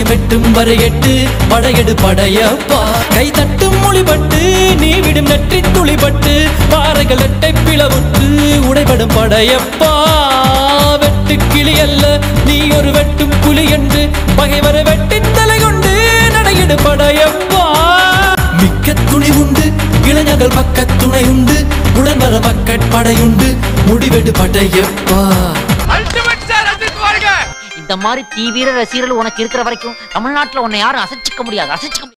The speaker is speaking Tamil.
வெட்டும் வரை எட்டு படையெடு படையப்பா கை தட்டும் மொழிபட்டு நீ விடும் நெற்றி துளிபட்டு பாறைகள் எட்டை பிளவுற்று உடைபடும் படையப்பா வெட்டு கிளி அல்ல நீ ஒரு வெட்டும் புலி என்று பகைவரை வெட்டி தலை கொண்டு நடையிடு படையப்பா மிக்க துணி உண்டு இளைஞர்கள் பக்க துணை உண்டு உடன் வர பக்கட் படையுண்டு முடிவெடு படையப்பா இந்த மாதிரி தீவிர ரசிகர்கள் உனக்கு இருக்கிற வரைக்கும் தமிழ்நாட்டுல உன்னை யாரும் அசைச்சிக்க முடியாது அசைச்சிக்க முடியாது